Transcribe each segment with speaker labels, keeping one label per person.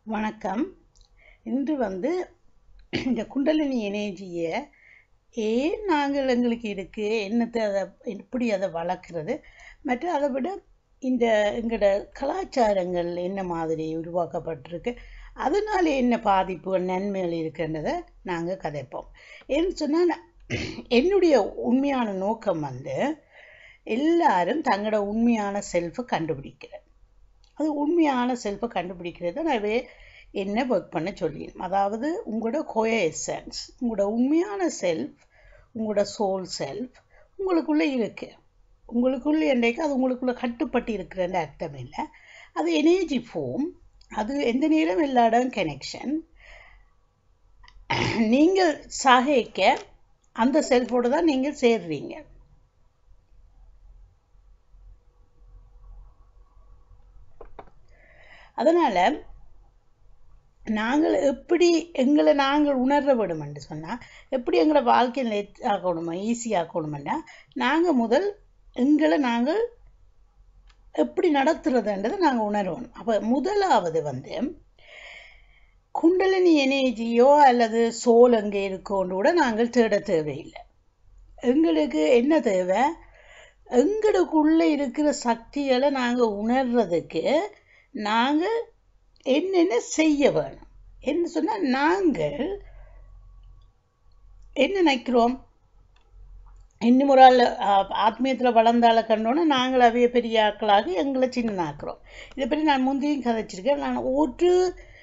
Speaker 1: வணக்கம் இன்று வந்து இந்த குண்டலினி எனர்ஜியை ஏன் நாங்கள் எங்களுக்கு இருக்குது என்னத்தை அதை எப்படி அதை வளர்க்குறது மற்றும் அதை விட இந்த எங்களோட கலாச்சாரங்கள் என்ன மாதிரி உருவாக்கப்பட்டிருக்கு அதனால என்ன பாதிப்புகள் நன்மைகள் இருக்குன்றதை நாங்கள் கதைப்போம் ஏன்னு சொன்னால் என்னுடைய உண்மையான நோக்கம் வந்து எல்லாரும் தங்களோட உண்மையான செல்ஃபை கண்டுபிடிக்கிறேன் அது உண்மையான செல்ஃபை கண்டுபிடிக்கிறது நான் என்ன ஒர்க் பண்ண சொல்லிடும் அதாவது உங்களோட கோய எசன்ஸ் உங்களோட உண்மையான செல்ஃப் உங்களோட சோல் செல்ஃப் உங்களுக்குள்ளே இருக்குது உங்களுக்குள்ளே என்றைக்கு அது உங்களுக்குள்ளே கட்டுப்பட்டு இருக்கிறன்ற அர்த்தம் இல்லை அது எனர்ஜி ஃபோம் அது எந்த நேரம் எல்லா இடம் கனெக்ஷன் நீங்கள் சகைக்க அந்த செல்ஃபோடு தான் நீங்கள் சேர்றீங்க அதனால் நாங்கள் எப்படி எங்களை நாங்கள் உணர விடுமென்று சொன்னால் எப்படி எங்களை வாழ்க்கையில் ஆக்கணுமா ஈஸியாக்கணுமெண்டா நாங்கள் முதல் எங்களை நாங்கள் எப்படி நடத்துறதுன்றதை நாங்கள் உணர்வோம் அப்போ முதலாவது வந்து குண்டலினி எனர்ஜியோ அல்லது சோல் அங்கே இருக்கோன்னு கூட நாங்கள் தேட தேவையில்லை எங்களுக்கு என்ன தேவை எங்களுக்குள்ளே இருக்கிற சக்திகளை நாங்கள் உணர்றதுக்கு நாங்கள் என்னென்ன செய்ய வேணும் என்ன சொன்னால் நாங்கள் என்ன நினைக்கிறோம் இன்னும் ஒரு ஆள் ஆத்மீயத்தில் வளர்ந்தால கண்டோன்னா நாங்கள் அவைய பெரிய ஆக்களாக எங்களை சின்னனாக்குறோம் இதை பற்றி நான் முந்தையும் கதைச்சிருக்கேன் நான் ஒரு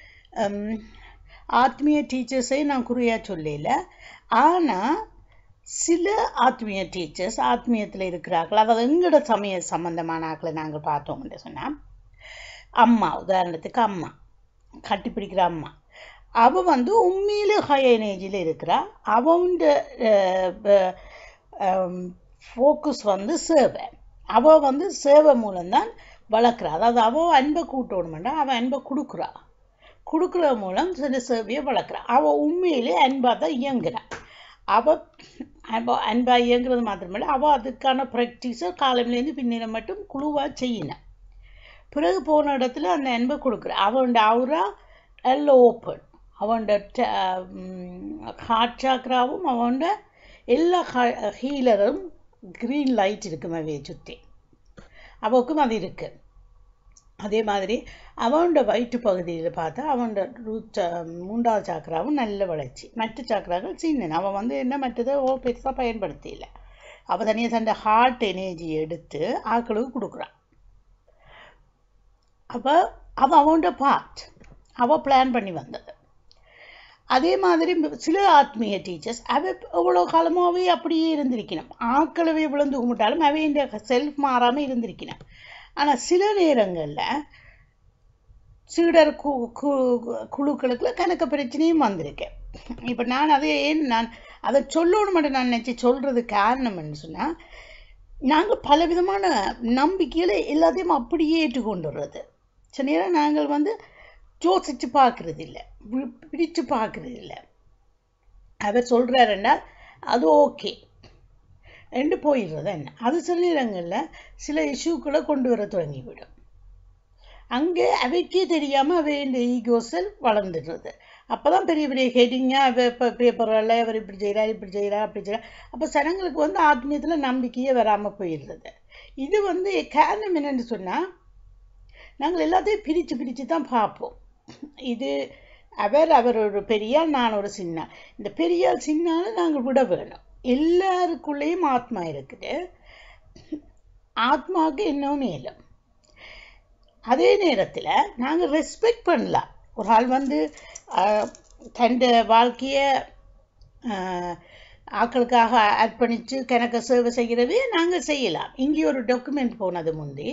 Speaker 1: ஆத்மீய டீச்சர்ஸையும் நான் குறியாக சொல்லல ஆனால் சில ஆத்மீய டீச்சர்ஸ் ஆத்மீயத்தில் இருக்கிறார்கள் அதாவது எங்களோட சமய சம்பந்தமான ஆக்களை நாங்கள் பார்த்தோம்னு சொன்னால் அம்மா உதாரணத்துக்கு அம்மா கட்டி பிடிக்கிற அம்மா அவள் வந்து உண்மையில ஹை எனர்ஜியில் இருக்கிறா அவன்ட ஃபோக்கஸ் வந்து சேவை அவள் வந்து சேவை மூலம்தான் வளர்க்குறா அதாவது அவள் அன்பை கூட்டணுமெண்டா அவள் அன்பை கொடுக்குறா கொடுக்குற மூலம் சில சேவையை வளர்க்குறா அவள் உண்மையிலே அன்பாக தான் இயங்குறாள் அவள் அவள் அன்பாக இயங்குறது மாத்திரமில்லை அவள் அதுக்கான ப்ராக்டிஸை காலமிலேருந்து பின்னிடம் மட்டும் குழுவாக செய்யணும் பிறகு போன இடத்துல அந்த அன்பை கொடுக்குற அவனோட அவுரா எல்லாம் ஓப்பன் அவனோட ஹார்ட் சாக்ராவும் அவனோட எல்லா ஹீலரும் க்ரீன் லைட் இருக்கும் அவையை சுற்றி அவக்கும் அது இருக்குது அதே மாதிரி அவனோட வயிற்று பகுதியில் பார்த்தா அவனோட ரூட் மூன்றாவது சாக்கராவும் நல்ல வளர்ச்சி மற்ற சாக்கராக்கள் சின்ன அவன் வந்து என்ன மற்றதை ஓ பெருசாக பயன்படுத்தியில்ல அவள் தனியாக தன்னோட ஹார்ட் எனர்ஜி எடுத்து ஆக்களுக்கு கொடுக்குறான் அப்போ அவள் அவனோட பார்ட் அவள் பிளான் பண்ணி வந்தது அதே மாதிரி சில ஆத்மீக டீச்சர்ஸ் அவ எவ்வளோ காலமாகவே அப்படியே இருந்திருக்கணும் ஆக்களவே விழுந்து கும்பிட்டாலும் அவை இந்த செல்ஃப் மாறாமல் இருந்திருக்கணும் ஆனால் சில நேரங்களில் சீடர் கு குழுக்களுக்குள்ள கணக்கு பிரச்சனையும் வந்திருக்கேன் இப்போ நான் அதை ஏன் நான் அதை சொல்லணும் மட்டும் நான் நினச்சி சொல்கிறது காரணம்னு சொன்னால் நாங்கள் பலவிதமான நம்பிக்கையில் எல்லாத்தையும் அப்படியே ஏற்றுக்கொண்டுடுறது சில நேரம் நாங்கள் வந்து யோசித்து பார்க்குறது இல்லை பிடிச்சு பார்க்குறது இல்லை அவர் சொல்கிறாருன்னா அது ஓகே ரெண்டு போயிடுறது என்ன அது சில நேரங்களில் சில இஷ்யூக்களை கொண்டு வர தொடங்கிவிடும் அங்கே அவைக்கே தெரியாமல் அவை இந்த ஈகோசல் வளர்ந்துடுறது அப்போ தான் பெரிய பெரிய ஹெடிங்காக அவ இப்போ பேப்பரில் அவர் இப்படி செய்கிறார் இப்படி செய்கிறா அப்படி செய்கிறா அப்போ சனங்களுக்கு வந்து ஆத்மீயத்தில் நம்பிக்கையே வராமல் போயிடுறது இது வந்து காரணம் என்னென்னு சொன்னால் நாங்கள் எல்லாத்தையும் பிரித்து பிரித்து தான் பார்ப்போம் இது அவர் அவர் ஒரு பெரியால் நான் ஒரு சின்ன இந்த பெரியால் சின்னால நாங்கள் விட வேணும் எல்லாருக்குள்ளேயும் ஆத்மா இருக்குது ஆத்மாவுக்கு இன்னும் மேலும் அதே நேரத்தில் நாங்கள் ரெஸ்பெக்ட் பண்ணலாம் ஒரு ஆள் வந்து தன் வாழ்க்கையை ஆக்களுக்காக அர்ப்பணித்து கணக்க சேவை செய்கிறதே நாங்கள் செய்யலாம் இங்கே ஒரு டாக்குமெண்ட் போனது முந்தி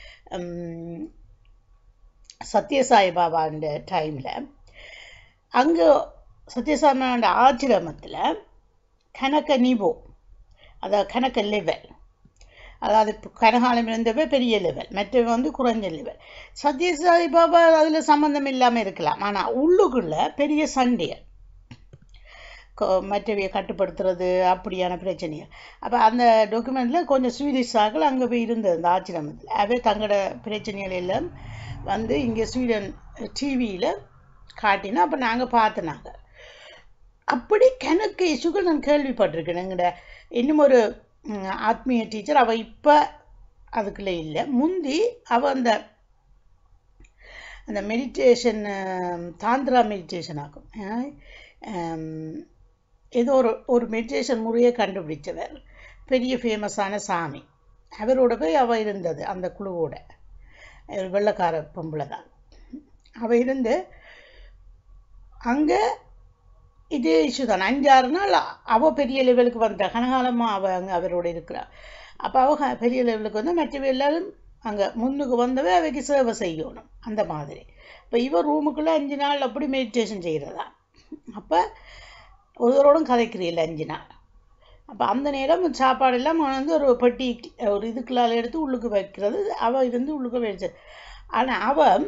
Speaker 1: சத்யசாய் பாபாண்ட டைமில் அங்கே சத்யசாமியோட ஆசிரமத்தில் கணக்க நிவோ அதாவது கணக்க லெவல் அதாவது கனகாலம் இருந்தவே பெரிய லெவல் மற்றவை வந்து குறைஞ்ச லெவல் சத்யசாய் பாபா அதில் சம்மந்தம் இல்லாமல் இருக்கலாம் ஆனால் உள்ளுக்குள்ள பெரிய சண்டைகள் மற்றவையை கட்டுப்படுத்துறது அப்படியான பிரச்சனைகள் அப்போ அந்த டாக்குமெண்ட்டில் கொஞ்சம் ஸ்வீடிஷாக்கள் அங்கே போய் இருந்தது அந்த ஆச்சிரமத்தில் அவை தங்களோட பிரச்சனைகள் எல்லாம் வந்து இங்கே ஸ்வீடன் டிவியில் காட்டினா அப்போ நாங்கள் பார்த்தனாங்க அப்படி கணக்கு இஷ்யூகள் நான் கேள்விப்பட்டிருக்கேன் எங்கட இன்னும் ஒரு ம், ஆத்மீய டீச்சர் அவள் இப்போ அதுக்குள்ள இல்லை முந்தி அவள் அந்த அந்த மெடிடேஷன் தாந்திரா மெடிடேஷன் ஆகும் அஹ், ஹம், ஏதோ ஒரு ஒரு மெடிடேஷன் முறையை கண்டுபிடிச்சவர் பெரிய ஃபேமஸான சாமி அவரோட போய் அவள் இருந்தது அந்த குழுவோட ஒரு வெள்ளைக்கார பொம்பளை தான் அவள் இருந்து அங்கே இதே இஷ்யூ தான் அஞ்சாறு நாள் அவள் பெரிய லெவலுக்கு வந்தா கனகாலமாக அவள் அங்கே அவரோட இருக்கிறா அப்போ அவள் பெரிய லெவலுக்கு வந்து மற்றவ எல்லாரும் அங்கே முன்னுக்கு வந்தவ அவைக்கு சேவை செய்யணும் அந்த மாதிரி இப்போ இவ ரூமுக்குள்ளே அஞ்சு நாள் அப்படி மெடிடேஷன் செய்கிறதா அப்போ ஒருவரோடும் கதைக்கிறீல்ல அஞ்சு நாள் அப்போ அந்த நேரம் சாப்பாடு எல்லாம் அவன் வந்து ஒரு பெட்டி ஒரு இதுக்குள்ளால எடுத்து உள்ளுக்கு வைக்கிறது அவள் இருந்து உள்ளுக்கு வச்சு ஆனால் அவன்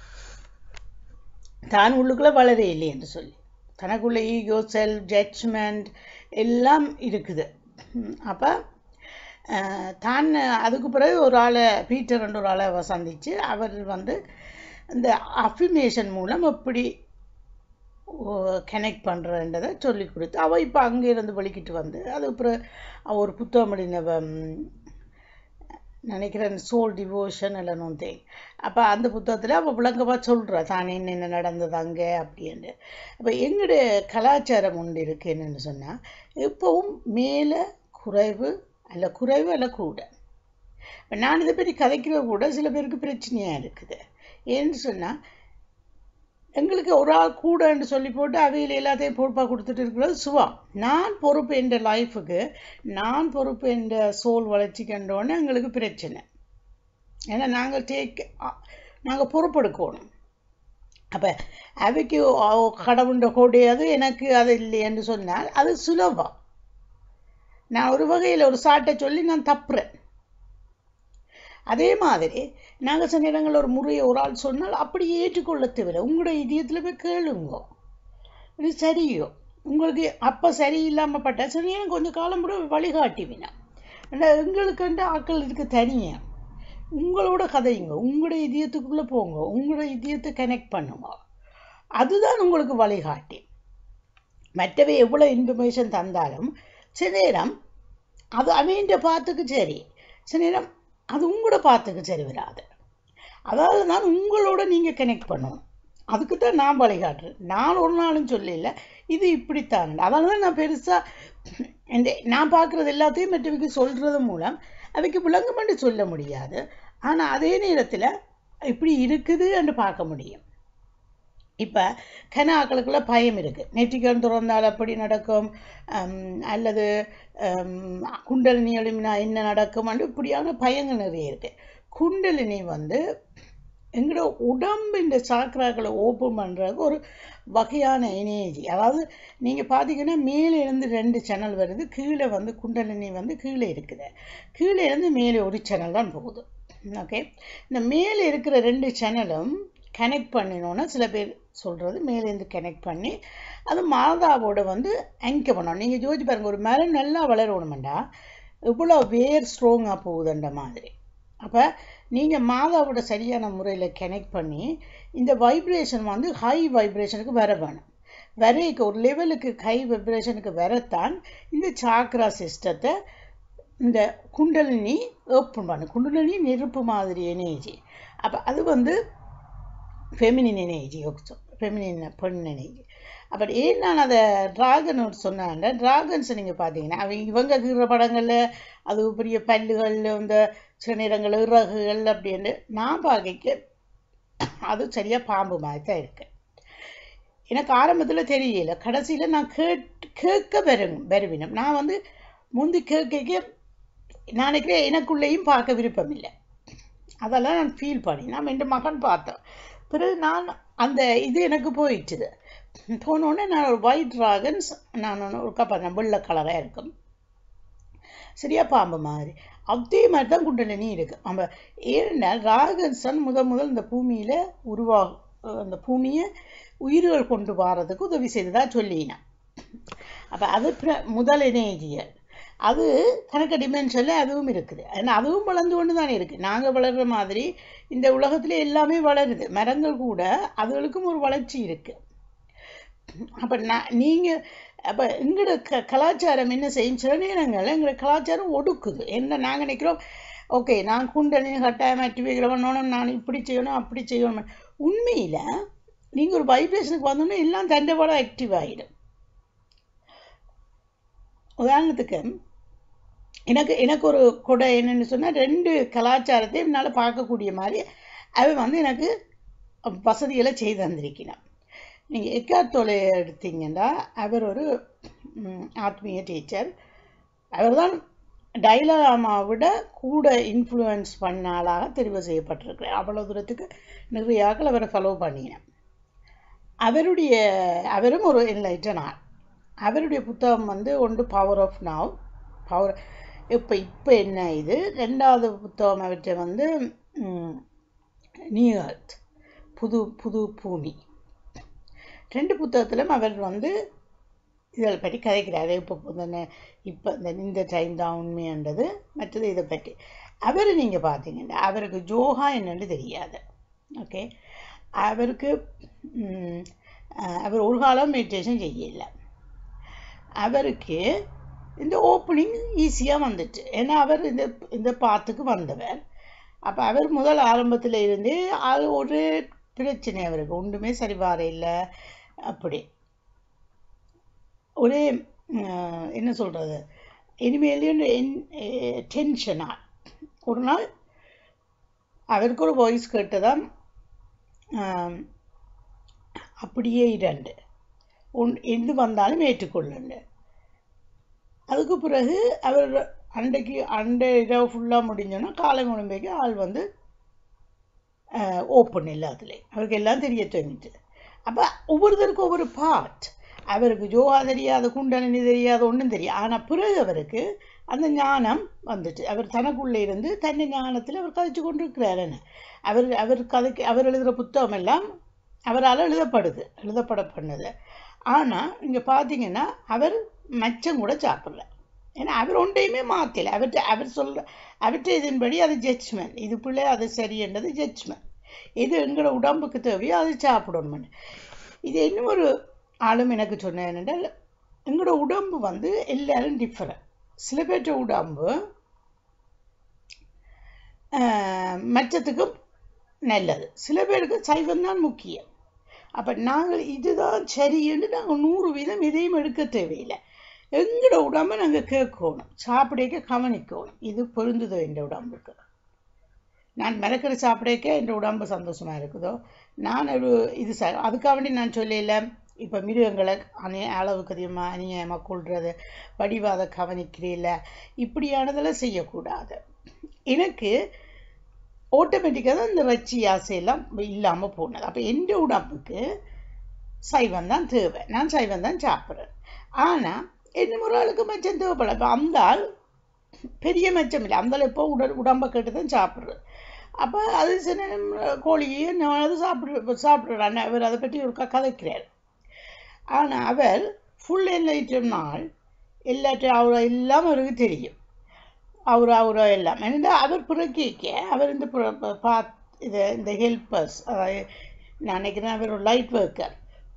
Speaker 1: தான் உள்ளுக்குள்ளே வளர இல்லை என்று சொல்லி தனக்குள்ள ஈகோ செல்ஃப் ஜட்ஜ்மெண்ட் எல்லாம் இருக்குது அப்போ தான் அதுக்கு பிறகு ஒரு ஆளை பீட்டர் என்ற ஒரு ஆளை அவ சந்தித்து அவர் வந்து இந்த அஃபிமேஷன் மூலம் எப்படி கனெக்ட் பண்ணுறன்றதை சொல்லி கொடுத்து அவள் இப்போ அங்கே இருந்து வலிக்கிட்டு வந்து அதுக்கப்புறம் அவள் ஒரு புத்தகம் எழுதினவ ம், நினைக்கிறேன் சோல் டிவோஷன் இல்லை நோந்தே அப்போ அந்த புத்தகத்தில் அவள் விளங்கமாக சொல்கிறா தான் என்னென்ன நடந்தது அங்கே அப்படின்னு அப்போ எங்களுடைய கலாச்சாரம் ஒன்று இருக்கு என்னன்னு சொன்னால் எப்பவும் மேலே குறைவு அல்ல குறைவு அல்ல கூட இப்போ நான் இதை பற்றி கதைக்கிற கூட சில பேருக்கு பிரச்சனையாக இருக்குது ஏன்னு சொன்னால் எங்களுக்கு ஒரு ஆள் கூடன்னு சொல்லி போட்டு அவையில் எல்லாத்தையும் பொறுப்பாக கொடுத்துட்டு இருக்கிறது சுவம் நான் பொறுப்பு என்ற லைஃபுக்கு நான் பொறுப்பு என்ற சோல் வளர்ச்சி கண்டோன்னே எங்களுக்கு பிரச்சனை ஏன்னா நாங்கள் டேக் நாங்கள் பொறுப்பெடுக்கணும் அப்போ அவைக்கு அவ- கடவுண்ட கொடையாது எனக்கு அது இல்லைன்னு சொன்னால் அது சுலபம் நான் ஒரு வகையில் ஒரு சாட்டை சொல்லி நான் தப்புறேன் அதே மாதிரி நாங்கள் சில இடங்களில் ஒரு முறையை ஒரு ஆள் சொன்னால் அப்படி ஏற்றுக்கொள்ள தவிர உங்களோட இதயத்தில் போய் கேளுங்க இது சரியோ உங்களுக்கு அப்போ சரியில்லாமல் பட்டா சரி எனக்கு கொஞ்சம் காலம் கூட வழிகாட்டிவினா ஏன்னா எங்களுக்குன்ற ஆட்கள் இருக்கு தனியாக உங்களோட கதையுங்க உங்களோட இதயத்துக்குள்ளே போங்க உங்களோட இதயத்தை கனெக்ட் பண்ணுங்க அதுதான் உங்களுக்கு வழிகாட்டி மற்றவை எவ்வளோ இன்ஃபர்மேஷன் தந்தாலும் சில நேரம் அது அவன் பாத்துக்கு சரி சில நேரம் அது உங்களோட பாத்துக்கு சரி வராது அதாவது நான் உங்களோட நீங்கள் கனெக்ட் பண்ணணும் அதுக்கு தான் நான் வழிகாட்டுறேன் நான் ஒரு நாளும் சொல்லல இது இப்படித்தான் அதனால தான் நான் பெருசாக இந்த நான் பார்க்குறது எல்லாத்தையும் மற்றவைக்கு சொல்கிறது மூலம் அவைக்கு விளங்குமென்று சொல்ல முடியாது ஆனால் அதே நேரத்தில் இப்படி இருக்குது என்று பார்க்க முடியும் இப்போ கனாக்களுக்குள்ள பயம் இருக்குது நெற்றிக்கண் திறந்தால் அப்படி நடக்கும் ஹம், அல்லது ஹம், குண்டலினி எழுமினா என்ன நடக்கும் இப்படியான பயங்கள் நிறைய இருக்குது குண்டலினி வந்து எங்களோட உடம்பின் சாக்கராக்களை ஓப்பன் பண்ணுறதுக்கு ஒரு வகையான எனர்ஜி அதாவது நீங்கள் பார்த்தீங்கன்னா மேலே இருந்து ரெண்டு சேனல் வருது கீழே வந்து குண்டலினி வந்து கீழே இருக்குது கீழே இருந்து மேலே ஒரு சேனல் தான் போகுது ஓகே இந்த மேலே இருக்கிற ரெண்டு சேனலும் கனெக்ட் பண்ணினோன்னா சில பேர் சொல்கிறது மேலேருந்து கனெக்ட் பண்ணி அது மாதாவோட வந்து அங்க பண்ணணும் நீங்கள் ஜோதிச்சு பாருங்க ஒரு மரம் நல்லா வளரணுமெண்டா இவ்வளோ வேர் ஸ்ட்ராங்காக போகுதுன்ற மாதிரி அப்போ நீங்கள் மாதாவோட சரியான முறையில் கனெக்ட் பண்ணி இந்த வைப்ரேஷன் வந்து ஹை வைப்ரேஷனுக்கு வர வேணும் வரைக்கு ஒரு லெவலுக்கு ஹை வைப்ரேஷனுக்கு வரத்தான் இந்த சாக்ரா சிஸ்டத்தை இந்த குண்டலினி ஓப்பன் பண்ணு குண்டலினி நெருப்பு மாதிரி எனர்ஜி அப்போ அது வந்து ஃபெமினின் எனர்ஜி ஃபெமினின் பெண் எனர்ஜி அப்படி ஏன் நான் அதை டிராகன் சொன்னேன் டிராகன்ஸ் நீங்கள் பார்த்தீங்கன்னா அவங்க இவங்க கீற படங்களில் அது பெரிய பல்லுகள் இந்த சில நேரங்கள் இறகுகள் அப்படின்னு நான் பார்க்க அது சரியாக பாம்பு மாதிரி தான் இருக்கு எனக்கு ஆரம்பத்தில் தெரியல கடைசியில் நான் கேட் கேட்க வரும் வருவினம் நான் வந்து முந்தி கேட்க நான் நினைக்கிறேன் எனக்குள்ளேயும் பார்க்க விருப்பம் இல்லை அதெல்லாம் நான் ஃபீல் பண்ணி நான் என் மகன் பார்த்தேன் பிறகு நான் அந்த இது எனக்கு போயிடுச்சுது போனோடனே நான் ஒரு ஒயிட் ட்ராகன்ஸ் நான் ஒரு பார்த்தேன் வெள்ளை கலராக இருக்கும் சரியா பாம்பு மாதிரி அதே மாதிரி தான் குண்டலினி இருக்கு நம்ம ஏன்னா ராகன்சன் முதல் முதல் இந்த பூமியில் உருவாகும் அந்த பூமியை உயிர்கள் கொண்டு வர்றதுக்கு உதவி செய்ததா சொல்லினேன் அப்போ அது பிர- முதல் எனர்ஜியல் அது கணக்க டிமென்ஷனில் அதுவும் இருக்குது ஏன்னா அதுவும் வளர்ந்து கொண்டு தானே இருக்குது நாங்கள் வளர்கிற மாதிரி இந்த உலகத்தில் எல்லாமே வளருது மரங்கள் கூட அதுகளுக்கும் ஒரு வளர்ச்சி இருக்குது அப்போ நான் நீங்கள் அப்போ எங்களோட க கலாச்சாரம் என்ன செய்யும் சில நேரங்களில் எங்களோட கலாச்சாரம் ஒடுக்குது என்ன நாங்கள் நினைக்கிறோம் ஓகே நான் குண்டலினி கட்டாயம் ஆக்டிவேட் பண்ணணும் நான் இப்படி செய்யணும் அப்படி செய்யணும் உண்மையில் நீங்கள் ஒரு வைப்ரேஷனுக்கு வந்தோன்னே எல்லாம் தண்டவாட ஆக்டிவ் ஆகிடும் உதாரணத்துக்கு எனக்கு எனக்கு ஒரு கொடை என்னென்னு சொன்னால் ரெண்டு கலாச்சாரத்தை என்னால் பார்க்கக்கூடிய மாதிரி அவன் வந்து எனக்கு வசதிகளை செய்து தந்திருக்கிறான் நீங்கள் எக்காத்தோலை எடுத்தீங்கன்னா அவர் ஒரு ஆத்மீய டீச்சர் அவர் தான் டைலாமா விட கூட இன்ஃப்ளூயன்ஸ் பண்ண ஆளாக தெரிவு செய்யப்பட்டிருக்கிறார் அவ்வளோ தூரத்துக்கு நிறைய ஆக்கள் அவரை ஃபாலோ பண்ணினேன் அவருடைய அவரும் ஒரு என்லைட்டன் ஆள் அவருடைய புத்தகம் வந்து ஒன்று பவர் ஆஃப் நவ் பவர் இப்போ இப்போ என்ன இது ரெண்டாவது புத்தகம் அவற்றை வந்து நியூ அர்த் புது புது பூமி ரெண்டு புத்தகத்திலும் அவர் வந்து இதில் பற்றி கதைக்கிறாரு இப்போ இந்த இப்போ இந்த இந்த டைம் தான் உண்மைன்றது மற்றது இதை பற்றி அவர் நீங்கள் பார்த்தீங்கன்னா அவருக்கு ஜோகா என்னன்னு தெரியாது ஓகே அவருக்கு அவர் ஒரு காலம் மெடிடேஷன் செய்யல அவருக்கு இந்த ஓப்பனிங் ஈஸியாக வந்துட்டு ஏன்னா அவர் இந்த இந்த பாத்துக்கு வந்தவர் அப்போ அவர் முதல் ஆரம்பத்தில் இருந்தே அது ஒரு பிரச்சனை அவருக்கு ஒன்றுமே சரி வர இல்லை அப்படி ஒரே என்ன சொல்கிறது இனிமேலேயும் டென்ஷனாக ஒரு நாள் அவருக்கு ஒரு வாய்ஸ் கேட்டதான் அப்படியே இரண்டு ஒன் எது வந்தாலும் ஏற்றுக்கொள்ளுண்டு அதுக்கு பிறகு அவர் அன்றைக்கு அண்டை இரவு ஃபுல்லாக முடிஞ்சோன்னா காலை முழுமைக்கு ஆள் வந்து ஓப்பன் எல்லாத்துலேயும் அவருக்கு எல்லாம் தெரிய தோணிட்டு அப்போ ஒவ்வொருத்தருக்கும் ஒவ்வொரு பார்ட் அவருக்கு ஜோகா தெரியாது குண்டலினி தெரியாது ஒன்றும் தெரியாது ஆனால் பிறகு அவருக்கு அந்த ஞானம் வந்துட்டு அவர் தனக்குள்ளே இருந்து தன்னை ஞானத்தில் அவர் கதைச்சு கொண்டிருக்கிறாருன்னு அவர் அவர் கதைக்கு அவர் எழுதுகிற புத்தகம் எல்லாம் அவரால் எழுதப்படுது எழுதப்பட பண்ணுது ஆனால் இங்கே பார்த்தீங்கன்னா அவர் மச்சம் கூட சாப்பிடல ஏன்னா அவர் ஒன்றையுமே மாற்றலை அவர்கிட்ட அவர் சொல்கிற அவர்கிட்ட இதன்படி அது ஜட்ஜ்மெண்ட் இது பிள்ளை அது சரியன்றது ஜட்ஜ்மெண்ட் இது எங்களோட உடம்புக்கு தேவையோ அது சாப்பிடணும் இது இன்னும் ஒரு ஆளும் எனக்கு சொன்னேன் என்னென்றால் எங்களோட உடம்பு வந்து எல்லாரும் டிஃப்ரெண்ட் சில பேர்ட்ட உடம்பு மற்றத்துக்கும் நல்லது சில பேருக்கு சைவம் தான் முக்கியம் அப்போ நாங்கள் இதுதான் சரின்னு நாங்கள் நூறு வீதம் இதையும் எடுக்க தேவையில்லை எங்களோட உடம்பை நாங்கள் கேட்கணும் சாப்பிடக்க கவனிக்கணும் இது பொருந்துதோ என் உடம்புக்கு நான் மிளக்கிற சாப்பிடக்க என் உடம்பு சந்தோஷமாக இருக்குதோ நான் ஒரு இது ச அதுக்காக வேண்டி நான் சொல்லல இப்போ மிருகங்களை அணி அளவுக்கு அதிகமாக அநியாயமாக கொள்வது வடிவாத கவனிக்கிறீல்ல இப்படியானதெல்லாம் செய்யக்கூடாது எனக்கு ஆட்டோமேட்டிக்காக தான் இந்த ரச்சி ஆசையெல்லாம் இல்லாமல் போனது அப்போ எந்த உடம்புக்கு சைவம் தான் தேவை நான் சைவம் தான் சாப்பிட்றேன் ஆனால் என்ன ஒரு ஆளுக்கு மச்சம் தேவைப்படல இப்போ அந்த ஆள் பெரிய மச்சம் இல்லை அந்த ஆள் இப்போ உடல் உடம்பை கேட்டு தான் சாப்பிட்றது அப்போ அது சில கோழியையும் நான் அது சாப்பிடு சாப்பிட்றான் அவர் அதை பற்றி ஒரு கதைக்கிறார் ஆனால் அவர் ஃபுல் என்லைட்டம் நாள் எல்லாத்தையும் அவர் எல்லாம் அவருக்கு தெரியும் அவர் அவரோ எல்லாம் ஏன்னா அவர் பிறக்கிக்க அவர் இந்த பா இது இந்த ஹெல்ப்பர்ஸ் நான் நினைக்கிறேன் அவர் ஒரு லைட் ஒர்க்கர்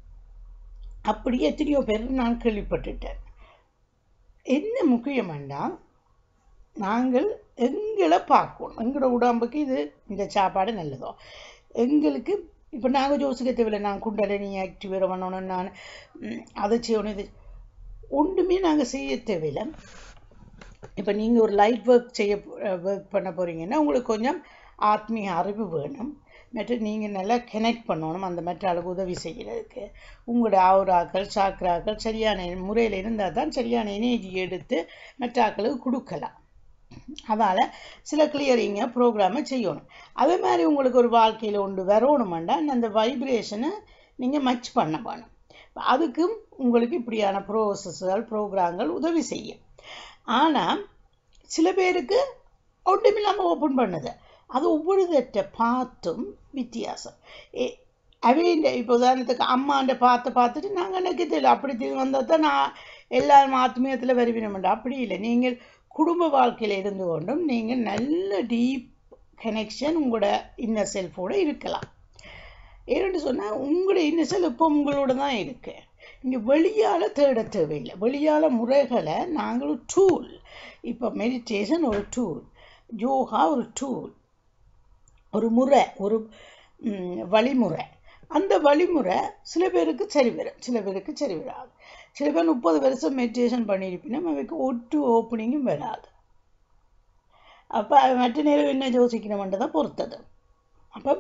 Speaker 1: அப்படி எத்தனையோ பேர் நான் கேள்விப்பட்டுட்டேன் என்ன முக்கியமாண்டா நாங்கள் எங்களை பார்க்கணும் எங்களோட உடம்புக்கு இது இந்த சாப்பாடு நல்லதோ எங்களுக்கு இப்போ நாங்கள் யோசிக்க தேவையில்லை நான் குண்டலினி ஆக்டிவேட் பண்ணணும் நான் அதை செய்யணும் இது ஒன்றுமே நாங்கள் செய்ய தேவையில்லை இப்போ நீங்கள் ஒரு லைட் ஒர்க் செய்ய ஒர்க் பண்ண போகிறீங்கன்னா உங்களுக்கு கொஞ்சம் ஆத்மீக அறிவு வேணும் மற்ற நீங்கள் நல்லா கனெக்ட் பண்ணணும் அந்த மற்ற அளவு உதவி செய்கிறதுக்கு உங்களோட ஆவுராக்கள் சாக்ராக்கள் சரியான முறையில் இருந்தால் தான் சரியான எனர்ஜி எடுத்து மற்ற ஆக்களுக்கு கொடுக்கலாம் அதால் சில கிளியரிங்க ப்ரோக்ராமை செய்யணும் அதே மாதிரி உங்களுக்கு ஒரு வாழ்க்கையில் ஒன்று வரணுமெண்டா அந்த வைப்ரேஷனை நீங்கள் மச் பண்ண வேணும் அதுக்கும் உங்களுக்கு இப்படியான ப்ரோசஸ்கள் ப்ரோக்ராம்கள் உதவி செய்யும் ஆனால் சில பேருக்கு ஒன்றுமில்லாமல் ஓப்பன் பண்ணுது அது ஒவ்வொரு தட்ட பார்த்தும் வித்தியாசம் அவையின் இப்போ உதாரணத்துக்கு அம்மாண்ட பார்த்து பார்த்துட்டு நாங்கள் எனக்கு தெரியல அப்படி வந்தால் தான் நான் எல்லாரும் ஆத்மீயத்தில் வருவினோம்டா அப்படி இல்லை நீங்கள் குடும்ப வாழ்க்கையில் இருந்து கொண்டும் நீங்கள் நல்ல டீப் கனெக்ஷன் உங்களோட இன்னர் செல்ஃபோட இருக்கலாம் ஏன்னு சொன்னால் உங்களோட இன்னர் செல் இப்போ உங்களோட தான் இருக்கு இங்கே வெளியால் தேட தேவையில்லை வெளியால் முறைகளை நாங்கள் டூல் இப்போ மெடிடேஷன் ஒரு டூல் யோகா ஒரு டூல் ஒரு முறை ஒரு ம், வழிமுறை அந்த வழிமுறை சில பேருக்கு சரி வரும் சில பேருக்கு சரி வராது சில பேர் முப்பது வருஷம் மெடிடேஷன் பண்ணியிருப்பினும் அவைக்கு ஒட்டு ஓப்பனிங்கும் வராது அப்போ மற்ற நேரம் என்ன யோசிக்கணும்ன்றதை பொறுத்தது அப்போ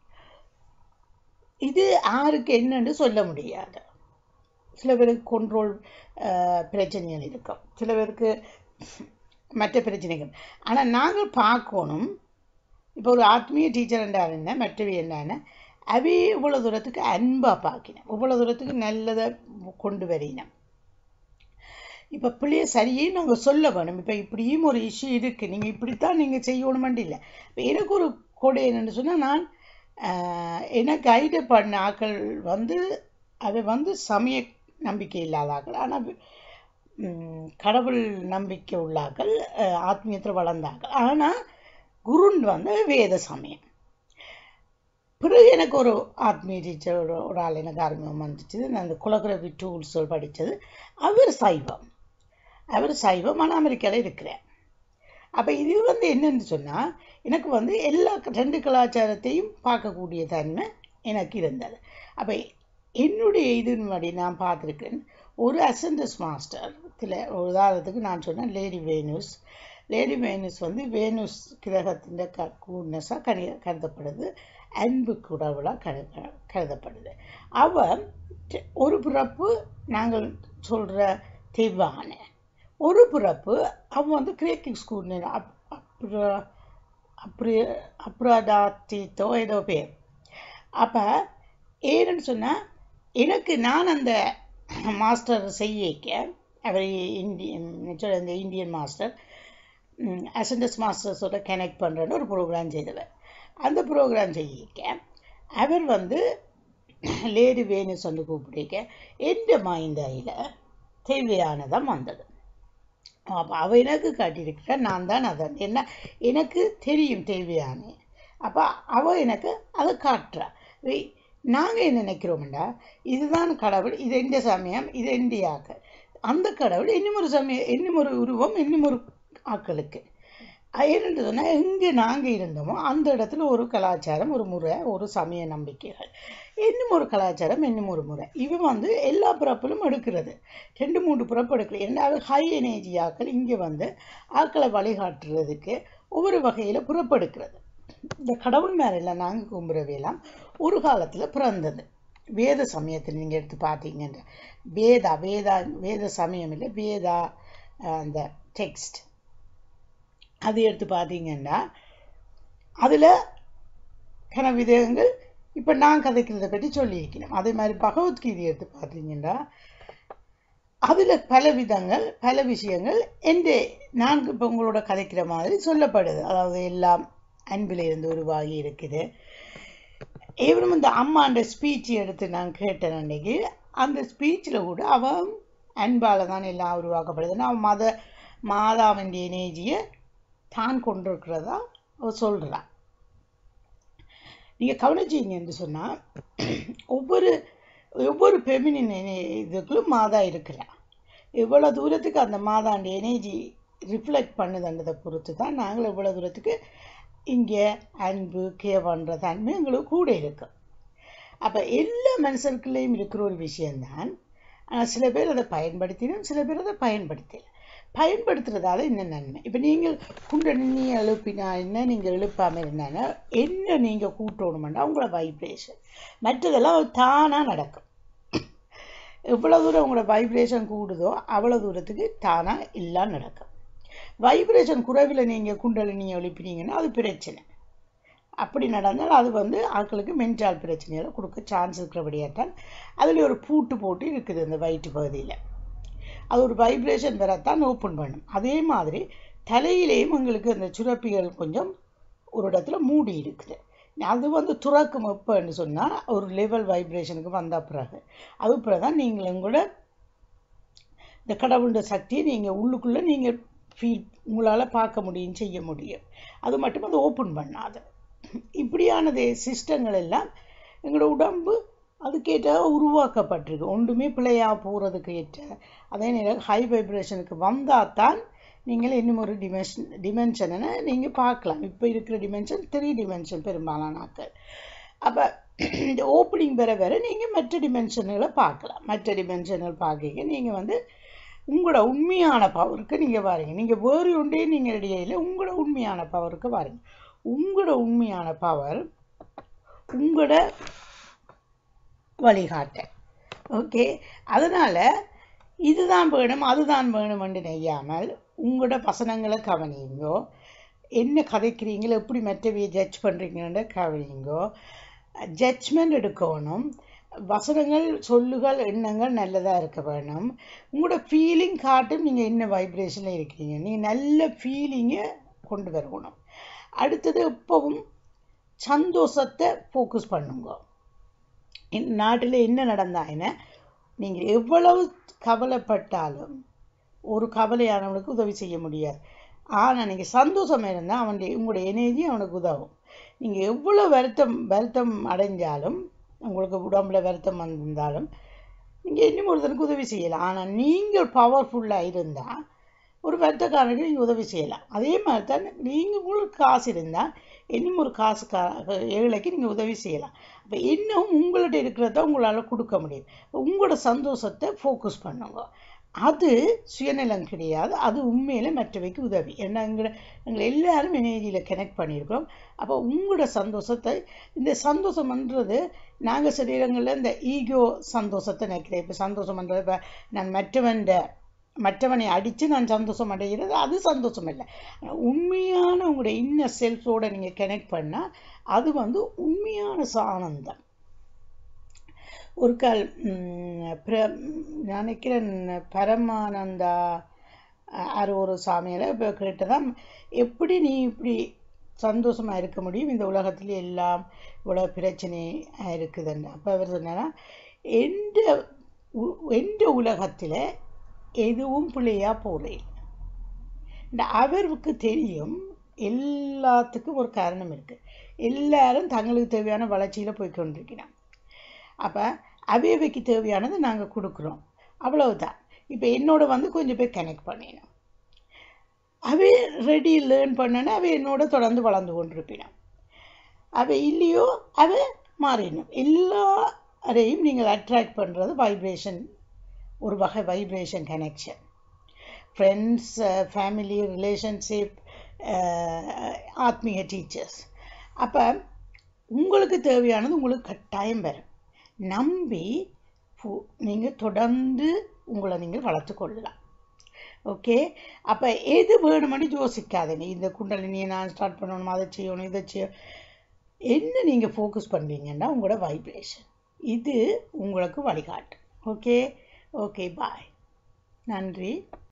Speaker 1: இது யாருக்கு என்னன்னு சொல்ல முடியாது சில பேருக்கு கண்ட்ரோல் பிரச்சனைகள் இருக்கும் சில பேருக்கு மற்ற பிரச்சனைகள் ஆனால் நாங்கள் பார்க்கணும் இப்போ ஒரு ஆத்மீய டீச்சர் என்றால் என்ன மற்றவை என்னன்னா அவை இவ்வளோ தூரத்துக்கு அன்பாக பார்க்கணும் இவ்வளோ தூரத்துக்கு நல்லதை கொண்டு வரினோம் இப்போ பிள்ளைய சரியே நாங்கள் சொல்ல வேணும் இப்போ இப்படியும் ஒரு இஷ்யூ இருக்குது நீங்கள் இப்படித்தான் நீங்கள் செய்யணுமெண்டு இல்லை இப்போ எனக்கு ஒரு கொடை என்னன்னு சொன்னால் நான் ஆஹ், என்னை கைடு பண்ண ஆக்கள் வந்து அதை வந்து சமய நம்பிக்கை இல்லாத ஆக்கள் ஆனால் ம், கடவுள் நம்பிக்கை உள்ளாக்கள் ஆத்மீயத்தில் வளர்ந்தாக்கள் ஆனால் குருன் வந்து வேத சமயம் பிறகு எனக்கு ஒரு ஆத்மீய டீச்சர் ஒரு ஒரு ஆள் எனக்கு அறிமுகம் வந்துச்சு நான் அந்த குலகுரவி டூல்ஸ் படித்தது அவர் சைவம் அவர் சைவம் ஆனால் அமெரிக்காவில் இருக்கிறார் அப்போ இது வந்து என்னன்னு சொன்னால் எனக்கு வந்து எல்லா ரெண்டு கலாச்சாரத்தையும் பார்க்கக்கூடிய தன்மை எனக்கு இருந்தது அப்போ என்னுடைய இதன்படி நான் பார்த்துருக்கேன் ஒரு அசண்டஸ் மாஸ்டர் இதில் ஒரு உதாரணத்துக்கு நான் சொன்னேன் லேடி வேணுஸ் லேடி வேணுஸ் வந்து வேணுஸ் கிரகத்தின் க கூட்னஸாக கரு கருதப்படுது அன்பு குடவுளாக கரு கருதப்படுது அவ ஒரு பிறப்பு நாங்கள் சொல்கிற தெய்வான ஒரு பிறப்பு அவன் வந்து கிரேக்கிங் ஸ்கூல் அப் அப்ரா அப்ரி அப்ராதாத்தித்தோ ஏதோ பேர் அப்போ ஏன்னு சொன்னால் எனக்கு நான் அந்த மாஸ்டர் செய்யக்க அவர் இந்தியன் இந்த இந்தியன் மாஸ்டர் அசண்டஸ் மாஸ்டர்ஸோட கனெக்ட் பண்ணுறேன்னு ஒரு ப்ரோக்ராம் செய்தவர் அந்த ப்ரோக்ராம் செய்யிக்க அவர் வந்து லேடி வேணுஸ் வந்து கூப்பிடிக்க எந்த மைந்தாயில் தேவையானதான் வந்தது அப்போ அவ எனக்கு காட்டியிருக்கிற நான் தான் அதை என்ன எனக்கு தெரியும் தேவையான அப்போ அவ எனக்கு அதை காட்டுறா நாங்கள் என்ன நினைக்கிறோம்டா இதுதான் கடவுள் இது எந்த சமயம் இது எந்த ஆக்கள் அந்த கடவுள் இன்னும் ஒரு சமயம் இன்னும் ஒரு உருவம் இன்னும் ஒரு ஆக்களுக்கு என்னென்று சொன்னால் எங்கே நாங்கள் இருந்தோமோ அந்த இடத்துல ஒரு கலாச்சாரம் ஒரு முறை ஒரு சமய நம்பிக்கைகள் இன்னும் ஒரு கலாச்சாரம் இன்னும் ஒரு முறை இவன் வந்து எல்லா பிறப்பிலும் எடுக்கிறது ரெண்டு மூணு பிறப்பு எடுக்கிறது ரெண்டாவது ஹை எனர்ஜி ஆக்கள் இங்கே வந்து ஆக்களை வழிகாட்டுறதுக்கு ஒவ்வொரு வகையில் புறப்படுக்கிறது இந்த கடவுள் மேலே நாங்கள் கும்புறவையெல்லாம் ஒரு காலத்தில் பிறந்தது வேத சமயத்தில் நீங்கள் எடுத்து பார்த்தீங்கன்ற வேதா வேதா வேத சமயம் இல்லை வேதா அந்த டெக்ஸ்ட் அது எடுத்து பார்த்தீங்கன்னா அதில் கனவிதங்கள் இப்போ நான் கதைக்கிறத பற்றி சொல்லியிருக்கிறேன் அதே மாதிரி பகவத்கீதை எடுத்து பார்த்தீங்கன்னா அதில் பல விதங்கள் பல விஷயங்கள் எந்த நான் இப்போ உங்களோட கதைக்கிற மாதிரி சொல்லப்படுது அதாவது எல்லாம் அன்பில் இருந்து உருவாகி இருக்குது இவரும் இந்த அம்மாண்ட ஸ்பீச் எடுத்து நான் கேட்டேன் அன்னைக்கு அந்த ஸ்பீச்சில் கூட அவன் அன்பால் தான் எல்லாம் உருவாக்கப்படுதுன்னா அவன் மத மாதாவின் எனர்ஜியை தான் கொண்டிருக்கிறதா அவ சொல்கிறான் நீங்கள் கவனிச்சிங்க என்று சொன்னால் ஒவ்வொரு ஒவ்வொரு பெமினின் இதுக்குள்ளும் மாதா இருக்கிறா எவ்வளோ தூரத்துக்கு அந்த மாதாண்ட எனர்ஜி ரிஃப்ளெக்ட் பண்ணுதுன்றதை பொறுத்து தான் நாங்கள் எவ்வளோ தூரத்துக்கு இங்கே அன்பு கேவன்ற தன்மை எங்களுக்கு கூட இருக்கும் அப்போ எல்லா மனுஷருக்குள்ளேயும் இருக்கிற ஒரு விஷயம்தான் சில பேர் அதை பயன்படுத்தினோம் சில பேர் அதை பயன்படுத்தலை பயன்படுத்துறதால என்ன நன்மை இப்போ நீங்கள் குண்டனி எழுப்பினா என்ன நீங்கள் எழுப்பாமல் இருந்தாங்கன்னா என்ன நீங்கள் கூட்டணுமெண்டா உங்களோட வைப்ரேஷன் மற்றதெல்லாம் தானாக நடக்கும் எவ்வளோ தூரம் உங்களோட வைப்ரேஷன் கூடுதோ அவ்வளோ தூரத்துக்கு தானாக எல்லாம் நடக்கும் வைப்ரேஷன் குறைவில் நீங்கள் குண்டலினி எழுப்பினீங்கன்னா அது பிரச்சனை அப்படி நடந்தால் அது வந்து ஆட்களுக்கு மென்டால் பிரச்சனைகளை கொடுக்க சான்ஸ் இருக்கிறபடியாத்தான் அதில் ஒரு பூட்டு போட்டு இருக்குது அந்த வயிற்று பகுதியில் அது ஒரு வைப்ரேஷன் வரத்தான் ஓப்பன் பண்ணும் அதே மாதிரி தலையிலேயும் உங்களுக்கு அந்த சுரப்பிகள் கொஞ்சம் ஒரு இடத்துல மூடி இருக்குது அது வந்து துறக்கும் எப்போன்னு சொன்னால் ஒரு லெவல் வைப்ரேஷனுக்கு வந்த பிறகு அது பிறகு தான் நீங்கள் உங்களோட இந்த கடவுளுடைய சக்தியை நீங்கள் உள்ளுக்குள்ளே நீங்கள் ஃபீல் உங்களால் பார்க்க முடியும் செய்ய முடியும் அது மட்டும் அது ஓப்பன் பண்ணாது இப்படியானது சிஸ்டங்கள் எல்லாம் எங்களோட உடம்பு அதுக்கேற்ற உருவாக்கப்பட்டிருக்கு ஒன்றுமே பிழையாக போகிறதுக்கு ஏற்ற அதே நேரம் ஹை வைப்ரேஷனுக்கு வந்தால் தான் நீங்கள் இன்னும் ஒரு டிமென்ஷன் டிமென்ஷனை நீங்கள் பார்க்கலாம் இப்போ இருக்கிற டிமென்ஷன் த்ரீ டிமென்ஷன் பெரும்பாலான ஆட்கள் அப்போ இந்த ஓப்பனிங் பெற வேற நீங்கள் மற்ற டிமென்ஷன்களை பார்க்கலாம் மற்ற டிமென்ஷன்கள் பார்க்க நீங்கள் வந்து உங்களோட உண்மையான பவருக்கு நீங்கள் வாரீங்க நீங்கள் வேறு ஒன்றே நீங்கள் ரெடியாக உங்களோட உண்மையான பவருக்கு வாரீங்க உங்களோட உண்மையான பவர் உங்களோட வழிகாட்ட ஓகே அதனால் இதுதான் வேணும் அதுதான் வேணும் என்று நெய்யாமல் உங்களோட பசனங்களை கவனிங்கோ என்ன கதைக்கிறீங்களோ எப்படி மற்றவையை ஜட்ஜ் பண்ணுறீங்கன்ற கவனிங்கோ ஜட்ஜ்மெண்ட் எடுக்கணும் வசனங்கள் சொல்லுகள் எண்ணங்கள் நல்லதாக இருக்க வேணும் உங்களோட ஃபீலிங் காட்டும் நீங்கள் என்ன வைப்ரேஷனில் இருக்கீங்க நீங்கள் நல்ல ஃபீலிங்கை கொண்டு வரணும் அடுத்தது எப்பவும் சந்தோஷத்தை ஃபோக்கஸ் பண்ணுங்க நாட்டில் என்ன நடந்தாயின நீங்கள் எவ்வளவு கவலைப்பட்டாலும் ஒரு கவலையானவனுக்கு உதவி செய்ய முடியாது ஆனால் நீங்கள் சந்தோஷம் இருந்தால் அவனுடைய உங்களுடைய எனர்ஜி அவனுக்கு உதவும் நீங்கள் எவ்வளோ வருத்தம் வருத்தம் அடைஞ்சாலும் உங்களுக்கு உடம்புல வருத்தம் வந்திருந்தாலும் நீங்கள் இன்னும் ஒருத்தனுக்கு உதவி செய்யலாம் ஆனால் நீங்கள் பவர்ஃபுல்லாக இருந்தால் ஒரு வருத்தக்காரனுக்கு நீங்கள் உதவி செய்யலாம் அதே மாதிரி தான் நீங்கள் உங்களுக்கு காசு இருந்தால் இன்னும் ஒரு காசு கா ஏழைக்கு நீங்கள் உதவி செய்யலாம் அப்போ இன்னும் உங்கள்கிட்ட இருக்கிறத உங்களால் கொடுக்க முடியும் உங்களோட சந்தோஷத்தை ஃபோக்கஸ் பண்ணுங்க அது சுயநலம் கிடையாது அது உண்மையில் மற்றவைக்கு உதவி ஏன்னா எங்களை எங்களை எல்லாரும் எனர்ஜியில் கனெக்ட் பண்ணியிருக்கிறோம் அப்போ உங்களோட சந்தோஷத்தை இந்த சந்தோஷம்ன்றது நாங்கள் சரீரங்களில் இந்த ஈகோ சந்தோஷத்தை நினைக்கிறேன் இப்போ சந்தோஷம்ன்றது இப்போ நான் மற்றவன் மற்றவனை அடித்து நான் சந்தோஷம் அடைகிறது அது சந்தோஷம் இல்லை உண்மையான உங்களுடைய இன்னர் செல்ஃபோட நீங்கள் கனெக்ட் பண்ணால் அது வந்து உண்மையான ஆனந்தம் ஒரு கால் நினைக்கிறேன் பரமானந்தா அது ஒரு சாமியில் இப்போ கேட்டதான் எப்படி நீ இப்படி சந்தோஷமாக இருக்க முடியும் இந்த உலகத்துல எல்லாம் இவ்வளோ பிரச்சனை இருக்குதுன்னு அப்போ அவர் சொன்னா எந்த எந்த உலகத்தில் எதுவும் பிள்ளையாக போகிறேன் இந்த அவருக்கு தெரியும் எல்லாத்துக்கும் ஒரு காரணம் இருக்குது எல்லாரும் தங்களுக்கு தேவையான வளர்ச்சியில் போய் கொண்டிருக்கிறான் அப்போ அவையவைக்கு தேவையானதை நாங்கள் கொடுக்குறோம் அவ்வளவுதான் இப்போ என்னோட வந்து கொஞ்சம் பேர் கனெக்ட் பண்ணினோம் அவை ரெடி லேர்ன் பண்ணனா அவை என்னோட தொடர்ந்து வளர்ந்து கொண்டிருப்பினான் அவை இல்லையோ அவை மாறிடணும் எல்லாரையும் நீங்கள் அட்ராக்ட் பண்ணுறது வைப்ரேஷன் ஒரு வகை vibration connection friends family relationship ஆத்மீக டீச்சர்ஸ் அப்போ உங்களுக்கு தேவையானது உங்களுக்கு கட்டாயம் வரும் நம்பி நீங்கள் தொடர்ந்து உங்களை நீங்கள் வளர்த்து கொள்ளலாம் ஓகே அப்போ எது வேணுமென்னு யோசிக்காதீங்க இந்த குண்டலினியை நான் ஸ்டார்ட் பண்ணணும் அதை செய்யணும் இதை செய்யணும் என்ன நீங்கள் ஃபோக்கஸ் பண்ணுவீங்கன்னா உங்களோட வைப்ரேஷன் இது உங்களுக்கு வழிகாட்டு ஓகே ஓகே பாய் நன்றி